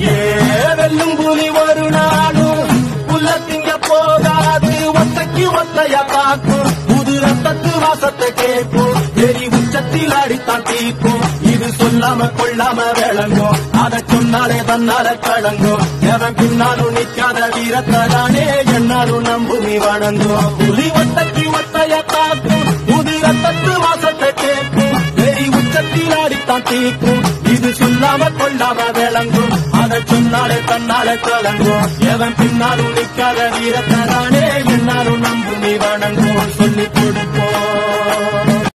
ஏ வெல்லும் புலி ஒரு நாளும் புல்ல திங்க போகாது ஒத்தைக்கு ஒத்தைய காக்கும் புது ரத்தத்து வாசத்தை கேட்கும் எரி உச்சத்தில் அடித்தான் தீக்கும் இது சொல்லாம கொள்ளாம விளங்கும் அதை சொன்னாலே தன்னால கலங்கும் எவன் பின்னாலும் நிக்காத வீரத்ததானே என்னாலும் நம்புமி வணங்கும் புலி ஒத்தைக்கு ஒத்தைய காக்கும் புது ரத்தத்து வாசத்தை கேட்கும் எரி உச்சத்தில் அடித்தான் தீக்கும் இது சொல்லாம கொள்ளாம விளங்கும் அதை சொன்னாலே தன்னாலே கலங்கும் எவன் பின்னாலும் நிக்காத வீரத்ததானே என்னாலும் நம்புமி வணங்கும் சொல்லி